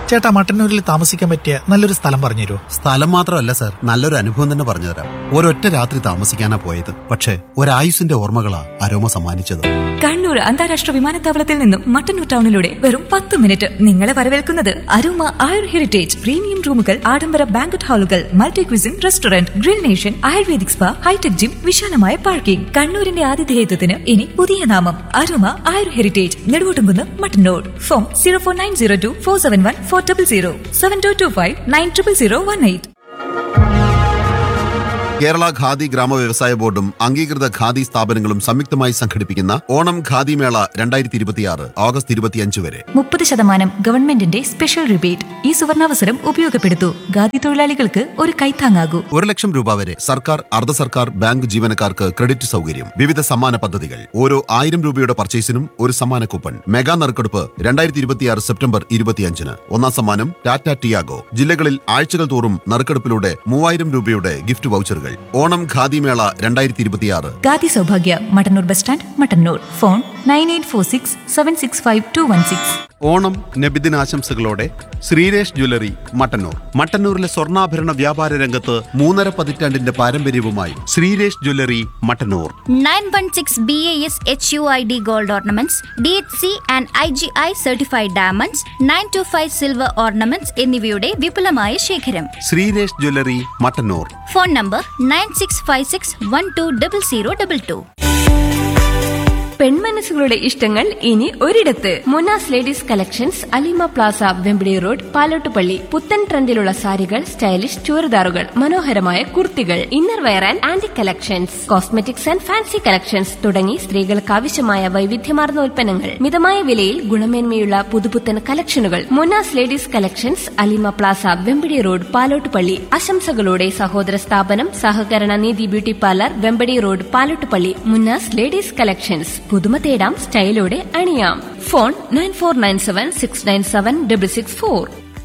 ചേട്ടാ മട്ടന്നൂരിൽ താമസിക്കാൻ പറ്റിയ നല്ലൊരു സ്ഥലം പറഞ്ഞുതരുമോ സ്ഥലം മാത്രമല്ല സാർ നല്ലൊരു അനുഭവം തന്നെ പറഞ്ഞുതരാം ഒരൊറ്റ രാത്രി താമസിക്കാനാ പോയത് പക്ഷേ ഒരായുസിന്റെ ഓർമ്മകളാ അരോമ സമ്മാനിച്ചത് കണ്ണൂർ അന്താരാഷ്ട്ര വിമാനത്താവളത്തിൽ നിന്നും മട്ടന്നൂർ ടൗണിലൂടെ വെറും പത്ത് മിനിറ്റ് നിങ്ങളെ വരവേൽക്കുന്നത് അരുമ ആയുർ ഹെറിറ്റേജ് പ്രീമിയം റൂമുകൾ ആഡംബര ബാങ്കറ്റ് ഹാളുകൾ multi cuisine restaurant grill nation ayurvedic spa hi tech gym വിശാലമായ പാർക്കിംഗ് കണ്ണൂരിന്റെ ആതിഥേയത്വത്തിന് ഇനി പുതിയ നാമം Aruma Ayur heritage Neduvottumkunnu Mattannur phone zero four nine zero two four seven one four double zero seven two two five nine triple zero one eight Kerala Khadi ഗ്രാമ വ്യവസായ ബോർഡും അംഗീകൃത ഖാദി സ്ഥാപനങ്ങളും സംയുക്തമായി സംഘടിപ്പിക്കുന്ന ഓണം ഖാദി മേള രണ്ടായിരത്തി ഇരുപത്തിയാറ് ഓഗസ്റ്റ് ഇരുപത്തിയഞ്ച് വരെ മുപ്പത് ശതമാനം ഗവൺമെന്റിന്റെ സ്പെഷ്യൽ റിബേറ്റ് ഈ സുവർണാവസരം ഉപയോഗപ്പെടുത്തൂ ഖാദി തൊഴിലാളികൾക്ക് ഒരു കൈത്താങ്ങാകൂ ഒരു ലക്ഷം രൂപ വരെ സർക്കാർ അർദ്ധ സർക്കാർ ബാങ്ക് ജീവനക്കാർക്ക് ക്രെഡിറ്റ് സൗകര്യം വിവിധ സമ്മാന പദ്ധതികൾ ഓരോ ആയിരം രൂപയുടെ പർച്ചേസിനും ഒരു സമ്മാന കൂപ്പൺ മെഗാ നറുക്കെടുപ്പ് രണ്ടായിരത്തി ഇരുപത്തിയാറ് സെപ്റ്റംബർ ഇരുപത്തിയഞ്ചിന് ഒന്നാം സമ്മാനം ടാറ്റ ടിയാഗോ ജില്ലകളിൽ ആഴ്ചകൾ തോറും നറുക്കെടുപ്പിലൂടെ മൂവായിരം രൂപയുടെ ഗിഫ്റ്റ് വൗച്ചറുകൾ ഓണം ഖാദി മേള രണ്ടായിരത്തി ഇരുപത്തിയാറ് Khadi Saubhagya Mattannur bus stand Mattannur phone nine eight four six seven six five two one six Onam നബിദിനാശംസകളോടെ ശ്രീരേഷ് ജ്വല്ലറി മട്ടന്നൂർ മട്ടന്നൂരിലെ സ്വർണ്ണാഭരണ വ്യാപാര രംഗത്ത് മൂന്നര പതിറ്റാണ്ടിന്റെ പാരമ്പര്യവുമായി Sreeresh jewellery Mattannur 916 BAS HUID gold ornaments, DHC and IGI certified diamonds, 925 silver ornaments എന്നിവയുടെ വിപുലമായ ശേഖരം Sreeresh jewellery Mattannur phone number nine six five six one two double zero double two പെൺമനസ്സുകളുടെ ഇഷ്ടങ്ങൾ ഇനി ഒരിടത്ത് Munas ladies collections Alima plaza Vempidi road Palottupalli പുത്തൻ ട്രെൻഡിലുള്ള സാരികൾ സ്റ്റൈലിഷ് ചുരിദാറുകൾ മനോഹരമായ കുർത്തികൾ inner wear and aunty collections cosmetics and fancy collections തുടങ്ങി സ്ത്രീകൾക്ക് ആവശ്യമായ വൈവിധ്യമാർന്ന ഉൽപ്പന്നങ്ങൾ മിതമായ വിലയിൽ ഗുണമേന്മയുള്ള പുതുപുത്തൻ കളക്ഷനുകൾ Munas ladies collections Alima plaza Vempadi road Palottupalli ആശംസകളോടെ സഹോദര സ്ഥാപനം സഹകരണ നീതി beauty parlour Vempadi road Palottupalli Munnas ladies collections പുതുമ തേടാം സ്റ്റൈലോടെ അണിയാം phone nine four nine seven six nine seven double six four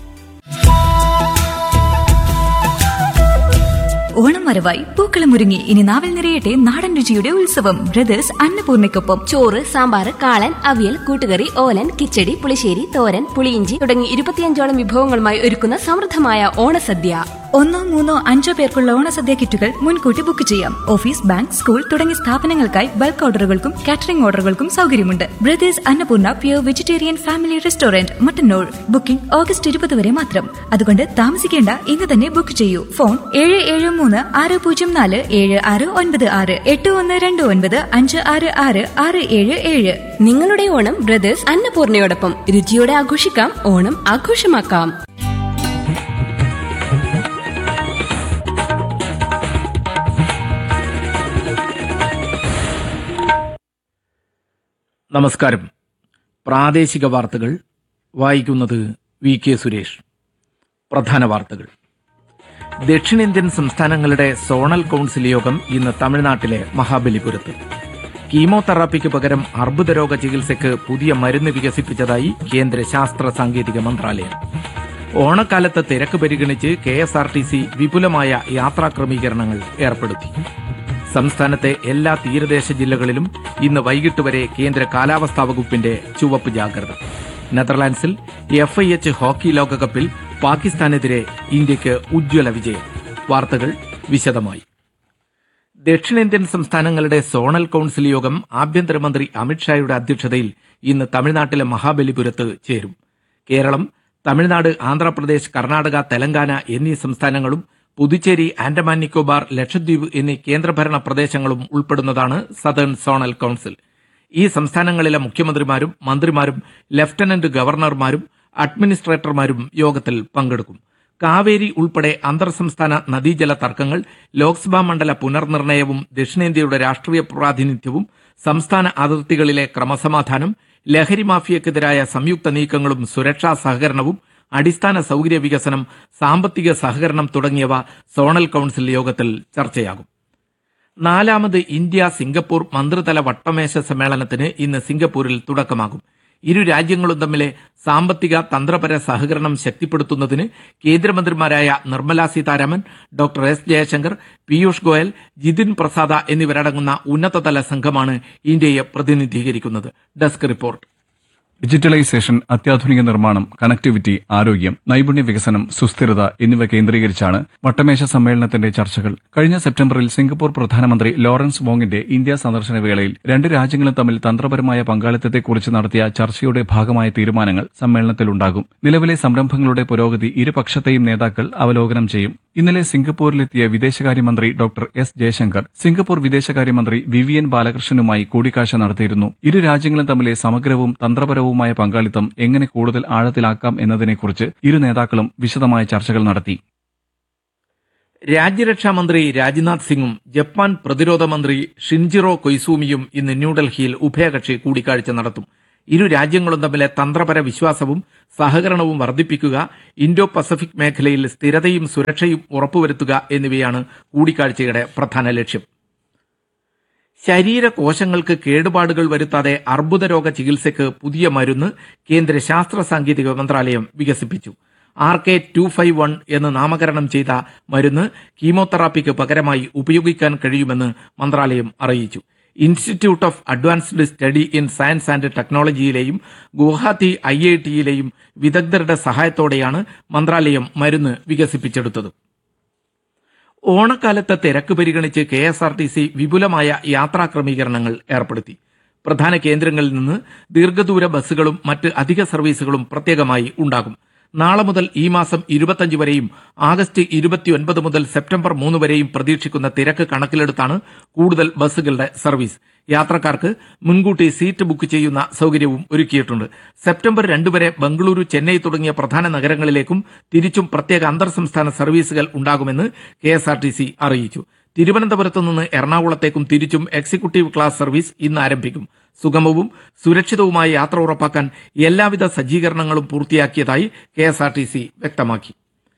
Onam വരവായി പൂക്കളം ഒരുങ്ങി ഇനി നാവിൽ നിറയട്ടെ നാടൻ രുചിയുടെ ഉത്സവം ബ്രദേഴ്സ് അന്നപൂർണയ്ക്കൊപ്പം ചോറ് സാമ്പാർ കാളൻ അവിയൽ കൂട്ടുകറി ഓലൻ കിച്ചടി പുളിശ്ശേരി തോരൻ പുളിയിഞ്ചി തുടങ്ങി ഇരുപത്തിയഞ്ചോളം വിഭവങ്ങളുമായി ഒരുക്കുന്ന സമൃദ്ധമായ ഓണസദ്യ ഒന്നോ മൂന്നോ അഞ്ചോ പേർക്കുള്ള ഓണസദ്യ കിറ്റുകൾ മുൻകൂട്ടി ബുക്ക് ചെയ്യാം ഓഫീസ് ബാങ്ക് സ്കൂൾ തുടങ്ങിയ സ്ഥാപനങ്ങൾക്കായി ബൾക്ക് ഓർഡറുകൾക്കും കാറ്ററിംഗ് ഓർഡറുകൾക്കും സൗകര്യമുണ്ട് brothers Annapurna pure vegetarian family restaurant Mattannur booking August ഇരുപത് വരെ മാത്രം അതുകൊണ്ട് താമസിക്കേണ്ട ഇന്ന് തന്നെ ബുക്ക് ചെയ്യൂ ഫോൺ ഏഴ് ഏഴ് മൂന്ന് ആറ് പൂജ്യം നാല് ഏഴ് ആറ് ഒൻപത് ആറ് എട്ട് ഒന്ന് രണ്ട് ഒൻപത് അഞ്ച് ആറ് ആറ് ആറ് ഏഴ് ഏഴ് നിങ്ങളുടെ ഓണം ബ്രദേഴ്സ് അന്നപൂർണയോടൊപ്പം രുചിയോടെ ആഘോഷിക്കാം ഓണം ആഘോഷമാക്കാം നമസ്കാരം പ്രാദേശിക വാർത്തകൾ വായിക്കുന്നത് വി കെ സുരേഷ് പ്രധാന വാർത്തകൾ ദക്ഷിണേന്ത്യൻ സംസ്ഥാനങ്ങളുടെ സോണൽ കൌൺസിൽ യോഗം ഇന്ന് തമിഴ്നാട്ടിലെ മഹാബലിപുരത്ത് കീമോതെറാപ്പിക്ക് പകരം അർബുദരോഗ ചികിത്സയ്ക്ക് പുതിയ മരുന്ന് വികസിപ്പിച്ചതായി കേന്ദ്ര ശാസ്ത്ര സാങ്കേതിക മന്ത്രാലയം ഓണക്കാലത്ത് തിരക്ക് പരിഗണിച്ച് K S R T C വിപുലമായ യാത്രാ ക്രമീകരണങ്ങൾ ഏർപ്പെടുത്തി സംസ്ഥാനത്തെ എല്ലാ തീരദേശ ജില്ലകളിലും ഇന്ന് വൈകിട്ട് വരെ കേന്ദ്ര കാലാവസ്ഥാ വകുപ്പിന്റെ ചുവപ്പ് ജാഗ്രത നെതർലാൻഡ്സിൽ എഫ് ഐ എച്ച് ഹോക്കി ലോകകപ്പിൽ പാകിസ്ഥാനെതിരെ ഇന്ത്യക്ക് ഉജ്ജ്വല വിജയം വാർത്തകൾ വിശദമായി ദക്ഷിണേന്ത്യൻ സംസ്ഥാനങ്ങളുടെ സോണൽ കൌൺസിൽ യോഗം ആഭ്യന്തരമന്ത്രി അമിത്ഷായുടെ അധ്യക്ഷതയിൽ ഇന്ന് തമിഴ്നാട്ടിലെ മഹാബലിപുരത്ത് ചേരും കേരളം തമിഴ്നാട് ആന്ധ്രാപ്രദേശ് കർണാടക തെലങ്കാന എന്നീ സംസ്ഥാനങ്ങളും പുതുച്ചേരി ആൻഡമാൻ നിക്കോബാർ ലക്ഷദ്വീപ് എന്നീ കേന്ദ്രഭരണ പ്രദേശങ്ങളും ഉൾപ്പെടുന്നതാണ് സദേൺ സോണൽ കൌൺസിൽ ഈ സംസ്ഥാനങ്ങളിലെ മുഖ്യമന്ത്രിമാരും മന്ത്രിമാരും ലഫ്റ്റനന്റ് ഗവർണർമാരും അഡ്മിനിസ്ട്രേറ്റർമാരും യോഗത്തിൽ പങ്കെടുക്കും കാവേരി ഉൾപ്പെടെ അന്തർ സംസ്ഥാന നദീജല തർക്കങ്ങൾ ലോക്സഭാ മണ്ഡല പുനർനിർണയവും ദക്ഷിണേന്ത്യയുടെ രാഷ്ട്രീയ പ്രാതിനിധ്യവും സംസ്ഥാന അതിർത്തികളിലെ ക്രമസമാധാനം ലഹരി മാഫിയക്കെതിരായ സംയുക്ത നീക്കങ്ങളും സുരക്ഷാ സഹകരണവും അടിസ്ഥാന സൌകര്യ വികസനം സാമ്പത്തിക സഹകരണം തുടങ്ങിയവ സോണൽ കൌൺസിൽ യോഗത്തിൽ ചർച്ചയാകും നാലാമത് ഇന്ത്യ സിംഗപ്പൂർ മന്ത്രിതല വട്ടമേശ സമ്മേളനത്തിന് ഇന്ന് സിംഗപ്പൂരിൽ തുടക്കമാകും ഇരു രാജ്യങ്ങളും തമ്മിലെ സാമ്പത്തിക തന്ത്രപര സഹകരണം ശക്തിപ്പെടുത്തുന്നതിന് കേന്ദ്രമന്ത്രിമാരായ നിർമ്മല സീതാരാമൻ ഡോക്ടർ എസ് ജയശങ്കർ പീയൂഷ് ഗോയൽ ജിതിൻ പ്രസാദ എന്നിവരടങ്ങുന്ന ഉന്നതതല സംഘമാണ് ഇന്ത്യയെ പ്രതിനിധീകരിക്കുന്നത് ഡെസ്ക് റിപ്പോർട്ട് ഡിജിറ്റലൈസേഷൻ അത്യാധുനിക നിർമ്മാണം കണക്ടിവിറ്റി ആരോഗ്യം നൈപുണ്യ വികസനം സുസ്ഥിരത എന്നിവ കേന്ദ്രീകരിച്ചാണ് വട്ടമേശ സമ്മേളനത്തിന്റെ ചർച്ചകൾ കഴിഞ്ഞ സെപ്റ്റംബറിൽ സിംഗപ്പൂർ പ്രധാനമന്ത്രി ലോറൻസ് വോങ്ങിന്റെ ഇന്ത്യ സന്ദർശന വേളയിൽ രണ്ട് രാജ്യങ്ങളും തമ്മിൽ തന്ത്രപരമായ പങ്കാളിത്തത്തെക്കുറിച്ച് നടത്തിയ ചർച്ചയുടെ ഭാഗമായ തീരുമാനങ്ങൾ സമ്മേളനത്തിലുണ്ടാകും നിലവിലെ സംരംഭങ്ങളുടെ പുരോഗതി ഇരുപക്ഷത്തെയും നേതാക്കൾ അവലോകനം ചെയ്യും ഇന്നലെ സിംഗപ്പൂരിലെത്തിയ വിദേശകാര്യമന്ത്രി ഡോക്ടർ എസ് ജയശങ്കർ സിംഗപ്പൂർ വിദേശകാര്യമന്ത്രി വിവിയൻ ബാലകൃഷ്ണനുമായി കൂടിക്കാഴ്ച നടത്തിയിരുന്നു ഇരു രാജ്യങ്ങളും തമ്മിലെ സമഗ്രവും തന്ത്രപരവുമായ പങ്കാളിത്തം എങ്ങനെ കൂടുതൽ ആഴത്തിലാക്കാം എന്നതിനെക്കുറിച്ച് ഇരു നേതാക്കളും വിശദമായ ചർച്ചകൾ നടത്തി രാജ്യരക്ഷാമന്ത്രി രാജ്നാഥ് സിംഗും ജപ്പാൻ പ്രതിരോധ മന്ത്രി ഷിൻജിറോ കൊയ്സൂമിയും ഇന്ന് ന്യൂഡൽഹിയിൽ ഉഭയകക്ഷി കൂടിക്കാഴ്ച നടത്തും ഇരു രാജ്യങ്ങളും തമ്മിലെ തന്ത്രപര വിശ്വാസവും സഹകരണവും വർദ്ധിപ്പിക്കുക ഇൻഡോ പസഫിക് മേഖലയിൽ സ്ഥിരതയും സുരക്ഷയും ഉറപ്പുവരുത്തുക എന്നിവയാണ് കൂടിക്കാഴ്ചയുടെ പ്രധാന ലക്ഷ്യം ശരീരകോശങ്ങൾക്ക് കേടുപാടുകൾ വരുത്താതെ അർബുദ രോഗ ചികിത്സയ്ക്ക് പുതിയ മരുന്ന് കേന്ദ്ര ശാസ്ത്ര സാങ്കേതിക മന്ത്രാലയം വികസിപ്പിച്ചു R K two five one എന്ന് നാമകരണം ചെയ്ത മരുന്ന് കീമോതെറാപ്പിക്ക് പകരമായി ഉപയോഗിക്കാൻ കഴിയുമെന്ന് മന്ത്രാലയം അറിയിച്ചു institute of advanced study in science and ടെക്നോളജിയിലെയും ഗുവാഹത്തി ഐ ഐ ടിയിലെയും വിദഗ്ധരുടെ സഹായത്തോടെയാണ് മന്ത്രാലയം മരുന്ന് വികസിപ്പിച്ചെടുത്തത് ഓണക്കാലത്തെ തിരക്ക് പരിഗണിച്ച് K S R T C വിപുലമായ യാത്രാ ക്രമീകരണങ്ങൾ ഏർപ്പെടുത്തി പ്രധാന കേന്ദ്രങ്ങളിൽ നിന്ന് ദീർഘദൂര ബസ്സുകളും മറ്റ് അധിക സർവീസുകളും പ്രത്യേകമായി ഉണ്ടാകും നാളെ മുതൽ ഈ മാസം ഇരുപത്തഞ്ച് വരെയും ആഗസ്റ്റ് ഇരുപത്തിയൊൻപത് മുതൽ സെപ്റ്റംബർ മൂന്ന് വരെയും പ്രതീക്ഷിക്കുന്ന തിരക്ക് കണക്കിലെടുത്താണ് കൂടുതൽ ബസ്സുകളുടെ സർവീസ് യാത്രക്കാർക്ക് മുൻകൂട്ടി സീറ്റ് ബുക്ക് ചെയ്യുന്ന സൗകര്യവും ഒരുക്കിയിട്ടുണ്ട് സെപ്റ്റംബർ രണ്ട് വരെ ബംഗളൂരു ചെന്നൈ തുടങ്ങിയ പ്രധാന നഗരങ്ങളിലേക്കും തിരിച്ചും പ്രത്യേക അന്തർ സംസ്ഥാന സർവീസുകൾ ഉണ്ടാകുമെന്ന് K S R T C അറിയിച്ചു തിരുവനന്തപുരത്ത് നിന്ന് എറണാകുളത്തേക്കും തിരിച്ചും എക്സിക്യൂട്ടീവ് ക്ലാസ് സർവീസ് ഇന്ന് ആരംഭിക്കും സുഗമവും സുരക്ഷിതവുമായ യാത്ര ഉറപ്പാക്കാൻ എല്ലാവിധ സജ്ജീകരണങ്ങളും പൂർത്തിയാക്കിയതായി K S R T C വ്യക്തമാക്കി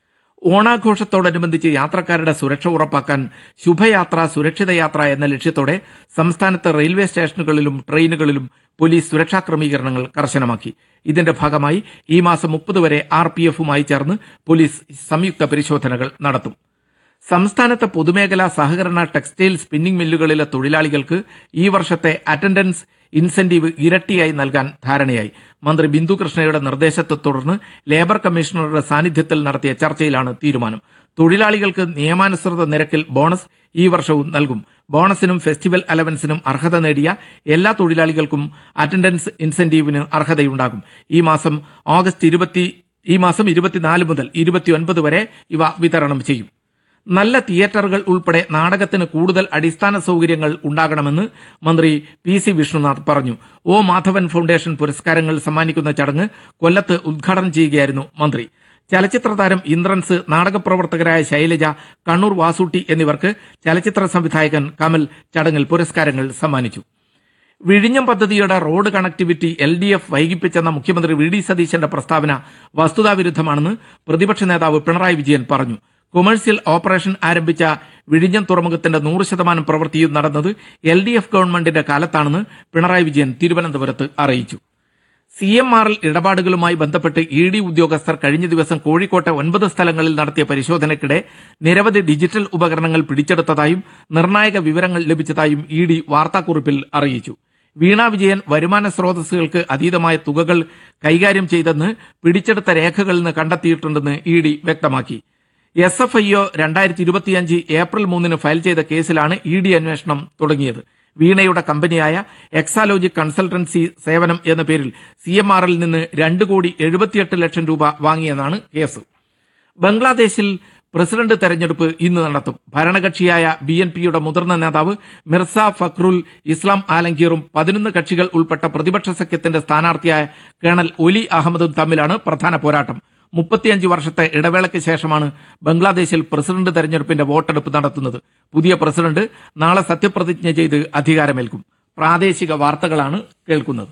ഓണാഘോഷത്തോടനുബന്ധിച്ച് യാത്രക്കാരുടെ സുരക്ഷ ഉറപ്പാക്കാൻ ശുഭയാത്ര സുരക്ഷിത യാത്ര എന്ന ലക്ഷ്യത്തോടെ സംസ്ഥാനത്ത് റെയിൽവേ സ്റ്റേഷനുകളിലും ട്രെയിനുകളിലും പോലീസ് സുരക്ഷാ ക്രമീകരണങ്ങൾ കർശനമാക്കി ഇതിന്റെ ഭാഗമായി ഈ മാസം മുപ്പത് വരെ ആർ പി എഫുമായി ചേർന്ന് പോലീസ് സംയുക്ത പരിശോധനകൾ നടത്തും സംസ്ഥാനത്തെ പൊതുമേഖലാ സഹകരണ ടെക്സ്റ്റൈൽ സ്പിന്നിംഗ് മില്ലുകളിലെ തൊഴിലാളികൾക്ക് ഈ വർഷത്തെ അറ്റൻഡൻസ് ഇൻസെന്റീവ് ഇരട്ടിയായി നൽകാൻ ധാരണയായി മന്ത്രി ബിന്ദു കൃഷ്ണയുടെ നിർദ്ദേശത്തെ തുടർന്ന് ലേബർ കമ്മീഷണറുടെ സാന്നിധ്യത്തിൽ നടത്തിയ ചർച്ചയിലാണ് തീരുമാനം തൊഴിലാളികൾക്ക് നിയമാനുസൃത നിരക്കിൽ ബോണസ് ഈ വർഷവും നൽകും ബോണസിനും ഫെസ്റ്റിവൽ അലവൻസിനും അർഹത നേടിയ എല്ലാ തൊഴിലാളികൾക്കും അറ്റൻഡൻസ് ഇൻസെന്റീവിന് അർഹതയുണ്ടാകും ഈ മാസം ഓഗസ്റ്റ് ഇരുപത്തി ഈ മാസം ഇരുപത്തിനാല് മുതൽ ഇരുപത്തിയൊൻപത് വരെ ഇവ വിതരണം ചെയ്യും നല്ല തിയേറ്ററുകൾ ഉൾപ്പെടെ നാടകത്തിന് കൂടുതൽ അടിസ്ഥാന സൗകര്യങ്ങൾ ഉണ്ടാകണമെന്ന് മന്ത്രി പി സി വിഷ്ണുനാഥ് പറഞ്ഞു ഒ മാധവൻ ഫൗണ്ടേഷൻ പുരസ്കാരങ്ങൾ സമ്മാനിക്കുന്ന ചടങ്ങ് കൊല്ലത്ത് ഉദ്ഘാടനം ചെയ്യുകയായിരുന്നു മന്ത്രി ചലച്ചിത്ര താരം ഇന്ദ്രൻസ് നാടകപ്രവർത്തകരായ ശൈലജ കണ്ണൂർ വാസൂട്ടി എന്നിവർക്ക് ചലച്ചിത്ര സംവിധായകൻ കമൽ ചടങ്ങിൽ പുരസ്കാരങ്ങൾ സമ്മാനിച്ചു വിഴിഞ്ഞം പദ്ധതിയുടെ road connectivity L D F വൈകിപ്പിച്ചെന്ന മുഖ്യമന്ത്രി വി ഡി സതീശന്റെ പ്രസ്താവന വസ്തുതാവിരുദ്ധമാണെന്ന് പ്രതിപക്ഷ നേതാവ് പിണറായി വിജയൻ പറഞ്ഞു കൊമേഴ്സ്യൽ ഓപ്പറേഷൻ ആരംഭിച്ച വിഴിഞ്ഞം തുറമുഖത്തിന്റെ നൂറ് ശതമാനം പ്രവൃത്തിയും നടന്നത് എൽ ഡി എഫ് ഗവൺമെന്റിന്റെ കാലത്താണെന്ന് പിണറായി വിജയൻ തിരുവനന്തപുരത്ത് അറിയിച്ചു സി എം ആർ എൽ ഇടപാടുകളുമായി ബന്ധപ്പെട്ട് ഇ ഡി ഉദ്യോഗസ്ഥർ കഴിഞ്ഞ ദിവസം കോഴിക്കോട്ടെ ഒൻപത് സ്ഥലങ്ങളിൽ നടത്തിയ പരിശോധനയ്ക്കിടെ നിരവധി ഡിജിറ്റൽ ഉപകരണങ്ങൾ പിടിച്ചെടുത്തതായും നിർണായക വിവരങ്ങൾ ലഭിച്ചതായും ഇ ഡി വാർത്താക്കുറിപ്പിൽ അറിയിച്ചു വീണ വിജയൻ വരുമാന സ്രോതസ്സുകൾക്ക് അതീതമായ തുകകൾ കൈകാര്യം ചെയ്തെന്ന് പിടിച്ചെടുത്ത രേഖകളിൽ നിന്ന് കണ്ടെത്തിയിട്ടുണ്ടെന്ന് ഇ ഡി വ്യക്തമാക്കി എസ് എഫ് ഐ ഒ രണ്ടായിരത്തി ഇരുപത്തിയഞ്ച് ഏപ്രിൽ മൂന്നിന് ഫയൽ ചെയ്ത കേസിലാണ് ഇ ഡി അന്വേഷണം തുടങ്ങിയത് വീണയുടെ കമ്പനിയായ എക്സാലോജിക് കൺസൾട്ടൻസി സേവനം എന്ന പേരിൽ സി എം ആറിൽ നിന്ന് രണ്ട് കോടി എഴുപത്തിയെട്ട് ലക്ഷം രൂപ വാങ്ങിയെന്നാണ് കേസ് ബംഗ്ലാദേശിൽ പ്രസിഡന്റ് തെരഞ്ഞെടുപ്പ് ഇന്ന് നടത്തും ഭരണകക്ഷിയായ ബി എൻ പിയുടെ മുതിർന്ന നേതാവ് മിർസ ഫക്രുൽ ഇസ്ലാം ആലങ്കീറും പതിനൊന്ന് കക്ഷികൾ ഉൾപ്പെട്ട പ്രതിപക്ഷ സഖ്യത്തിന്റെ സ്ഥാനാർത്ഥിയായ കേണൽ ഒലി അഹമ്മദും തമ്മിലാണ് പ്രധാന പോരാട്ടം മുപ്പത്തിയഞ്ച് വർഷത്തെ ഇടവേളയ്ക്ക് ശേഷമാണ് ബംഗ്ലാദേശിൽ പ്രസിഡന്റ് തെരഞ്ഞെടുപ്പിന്റെ വോട്ടെടുപ്പ് നടത്തുന്നത് പുതിയ പ്രസിഡന്റ് നാളെ സത്യപ്രതിജ്ഞ ചെയ്ത് അധികാരമേൽക്കും പ്രാദേശിക വാർത്തകളാണ് കേൾക്കുന്നത്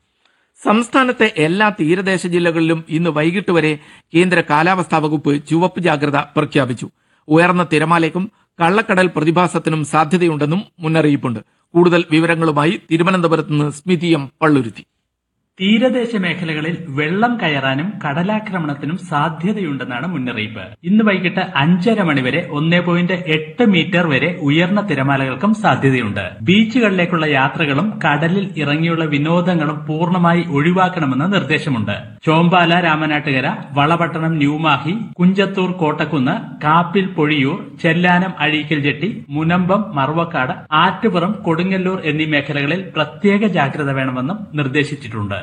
സംസ്ഥാനത്തെ എല്ലാ തീരദേശ ജില്ലകളിലും ഇന്ന് വൈകിട്ട് വരെ കേന്ദ്ര കാലാവസ്ഥാ വകുപ്പ് ചുവപ്പ് ജാഗ്രത പ്രഖ്യാപിച്ചു ഉയർന്ന തിരമാലയ്ക്കും കള്ളക്കടൽ പ്രതിഭാസത്തിനും സാധ്യതയുണ്ടെന്നും മുന്നറിയിപ്പുണ്ട് കൂടുതൽ വിവരങ്ങളുമായി തിരുവനന്തപുരത്ത് നിന്ന് സ്മിതി എം പള്ളുരുത്തി തീരദേശ മേഖലകളിൽ വെള്ളം കയറാനും കടലാക്രമണത്തിനും സാധ്യതയുണ്ടെന്നാണ് മുന്നറിയിപ്പ് ഇന്ന് വൈകിട്ട് അഞ്ചര മണിവരെ ഒന്നേ പോയിന്റ് എട്ട് മീറ്റർ വരെ ഉയർന്ന തിരമാലകൾക്കും സാധ്യതയുണ്ട് ബീച്ചുകളിലേക്കുള്ള യാത്രകളും കടലിൽ ഇറങ്ങിയുള്ള വിനോദങ്ങളും പൂർണ്ണമായി ഒഴിവാക്കണമെന്ന് നിർദ്ദേശമുണ്ട് ചോമ്പാല രാമനാട്ടുകര വളപട്ടണം ന്യൂമാഹി കുഞ്ചത്തൂർ കോട്ടക്കുന്ന് കാപ്പിൽ പൊഴിയൂർ ചെല്ലാനം അഴീക്കൽ ജെട്ടി മുനമ്പം മറവക്കാട് ആറ്റുപുറം കൊടുങ്ങല്ലൂർ എന്നീ മേഖലകളിൽ പ്രത്യേക ജാഗ്രത വേണമെന്നും നിർദ്ദേശിച്ചിട്ടുണ്ട്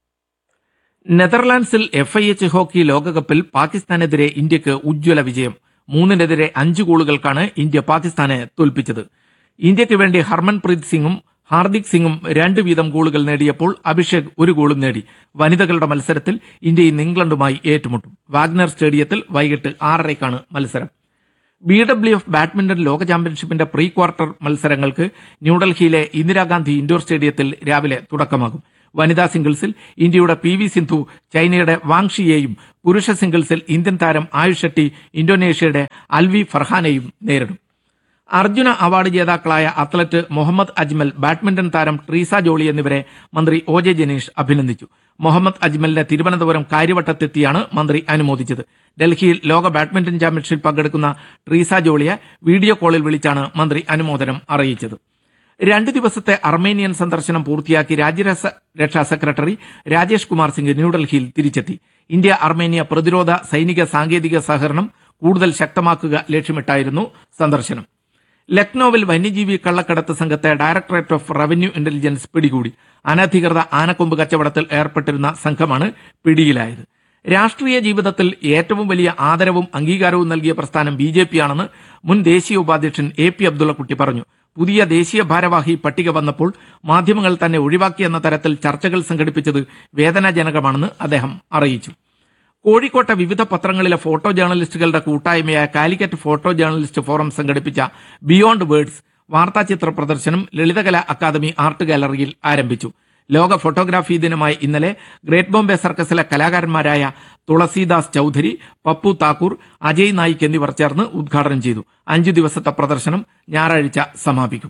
നെതർലാൻഡ്സിൽ എഫ് ഐ എച്ച് ഹോക്കി ലോകകപ്പിൽ പാകിസ്ഥാനെതിരെ ഇന്ത്യക്ക് ഉജ്ജ്വല വിജയം മൂന്നിനെതിരെ അഞ്ച് ഗോളുകൾക്കാണ് ഇന്ത്യ പാകിസ്ഥാനെ തോൽപ്പിച്ചത് ഇന്ത്യക്ക് വേണ്ടി ഹർമൻപ്രീത് സിംഗും ഹാർദിക് സിംഗും രണ്ട് വീതം ഗോളുകൾ നേടിയപ്പോൾ അഭിഷേക് ഒരു ഗോളും നേടി വനിതകളുടെ മത്സരത്തിൽ ഇന്ത്യ ഇന്ന് ഇംഗ്ലണ്ടുമായി ഏറ്റുമുട്ടും വാഗ്നർ സ്റ്റേഡിയത്തിൽ വൈകിട്ട് ആറരയ്ക്കാണ് മത്സരം ബി ഡബ്ല്യു എഫ് ബാഡ്മിന്റൺ ലോക ചാമ്പ്യൻഷിപ്പിന്റെ പ്രീ ക്വാർട്ടർ മത്സരങ്ങൾക്ക് ന്യൂഡൽഹിയിലെ ഇന്ദിരാഗാന്ധി ഇൻഡോർ സ്റ്റേഡിയത്തിൽ രാവിലെ തുടക്കമാകും വനിതാ സിംഗിൾസിൽ ഇന്ത്യയുടെ പി വി സിന്ധു ചൈനയുടെ വാങ് ഷിയെയും പുരുഷ സിംഗിൾസിൽ ഇന്ത്യൻ താരം ആയുഷ് ഷെട്ടി ഇന്തോനേഷ്യയുടെ അൽവി ഫർഹാനെയും നേരിടും അർജുന അവാർഡ് ജേതാക്കളായ അത്ലറ്റ് മുഹമ്മദ് അജ്മൽ ബാഡ്മിന്റൺ താരം ട്രീസ ജോളി എന്നിവരെ മന്ത്രി ഒ ജെ ജനീഷ് അഭിനന്ദിച്ചു മുഹമ്മദ് അജ്മലിനെ തിരുവനന്തപുരം കാര്യവട്ടത്തെത്തിയാണ് മന്ത്രി അനുമോദിച്ചത് ഡൽഹിയിൽ ലോക ബാഡ്മിന്റൺ ചാമ്പ്യൻഷിപ്പിൽ പങ്കെടുക്കുന്ന ട്രീസ ജോളിയെ വീഡിയോ കോളിൽ വിളിച്ചാണ് മന്ത്രി അനുമോദനം അറിയിച്ചത് രണ്ട് ദിവസത്തെ അർമേനിയൻ സന്ദർശനം പൂർത്തിയാക്കി രാജ്യരക്ഷ രക്ഷാ സെക്രട്ടറി രാജേഷ് കുമാർ സിംഗ് ന്യൂഡൽഹിയിൽ തിരിച്ചെത്തി ഇന്ത്യ അർമേനിയ പ്രതിരോധ സൈനിക സാങ്കേതിക സഹകരണം കൂടുതൽ ശക്തമാക്കുക ലക്ഷ്യമിട്ടായിരുന്നു സന്ദർശനം ലക്നൌവിൽ വന്യജീവി കള്ളക്കടത്ത് സംഘത്തെ ഡയറക്ടറേറ്റ് ഓഫ് റവന്യൂ ഇന്റലിജൻസ് പിടികൂടി അനധികൃത ആനക്കൊമ്പ് കച്ചവടത്തിൽ ഏർപ്പെട്ടിരുന്ന സംഘമാണ് പിടിയിലായത് രാഷ്ട്രീയ ജീവിതത്തിൽ ഏറ്റവും വലിയ ആദരവും അംഗീകാരവും നൽകിയ പ്രസ്ഥാനം ബി ജെ പിയാണെന്ന് മുൻ ദേശീയ ഉപാധ്യക്ഷൻ എ പി അബ്ദുള്ളക്കുട്ടി പറഞ്ഞു പുതിയ ദേശീയ ഭാരവാഹി പട്ടിക വന്നപ്പോൾ മാധ്യമങ്ങൾ തന്നെ ഒഴിവാക്കിയെന്ന തരത്തിൽ ചർച്ചകൾ സംഘടിപ്പിച്ചത് വേദനാജനകമാണെന്ന് അദ്ദേഹം അറിയിച്ചു കോഴിക്കോട്ടെ വിവിധ പത്രങ്ങളിലെ ഫോട്ടോ ജേർണലിസ്റ്റുകളുടെ കൂട്ടായ്മയായ കാലിക്കറ്റ് ഫോട്ടോ ജേർണലിസ്റ്റ് ഫോറം സംഘടിപ്പിച്ച ബിയോണ്ട് വേർഡ്സ് വാർത്താചിത്ര പ്രദർശനം ലളിതകലാ അക്കാദമി ആർട്ട് ഗാലറിയിൽ ആരംഭിച്ചു ലോക ഫോട്ടോഗ്രാഫി ദിനമായ ഇന്നലെ ഗ്രേറ്റ് ബോംബെ സർക്കസിലെ കലാകാരന്മാരായ തുളസീദാസ് ചൌധരി പപ്പു താക്കൂർ അജയ് നായിക് എന്നിവർ ചേർന്ന് ഉദ്ഘാടനം ചെയ്തു അഞ്ചു ദിവസത്തെ പ്രദർശനം ഞായറാഴ്ച സമാപിക്കും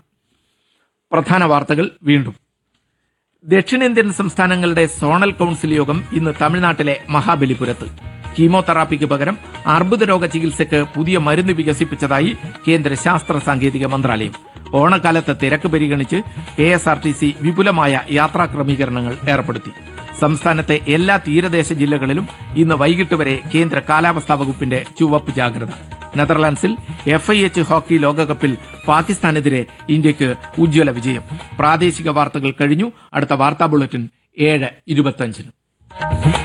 പ്രധാന വാർത്തകൾ വീണ്ടും ദക്ഷിണേന്ത്യൻ സംസ്ഥാനങ്ങളുടെ സോണൽ കൌൺസിൽ യോഗം ഇന്ന് തമിഴ്നാട്ടിലെ മഹാബലിപുരത്ത് കീമോതെറാപ്പിക്ക് പകരം അർബുദ രോഗ ചികിത്സയ്ക്ക് പുതിയ മരുന്ന് വികസിപ്പിച്ചതായി കേന്ദ്ര ശാസ്ത്ര സാങ്കേതിക മന്ത്രാലയം ഓണക്കാലത്തെ തിരക്ക് പരിഗണിച്ച് K S R T C വിപുലമായ യാത്രാ ക്രമീകരണങ്ങൾ ഏർപ്പെടുത്തി സംസ്ഥാനത്തെ എല്ലാ തീരദേശ ജില്ലകളിലും ഇന്ന് വൈകിട്ട് വരെ കേന്ദ്ര കാലാവസ്ഥാ വകുപ്പിന്റെ ചുവപ്പ് ജാഗ്രത നെതർലാൻഡ്സിൽ എഫ് ഐ എച്ച് ഹോക്കി ലോകകപ്പിൽ പാകിസ്ഥാനെതിരെ ഇന്ത്യക്ക് ഉജ്ജ്വല വിജയം പ്രാദേശിക വാർത്തകൾ കഴിഞ്ഞു അടുത്ത വാർത്താ ബുള്ളറ്റിൻ ഏഴ് ഇരുപത്തഞ്ചിന്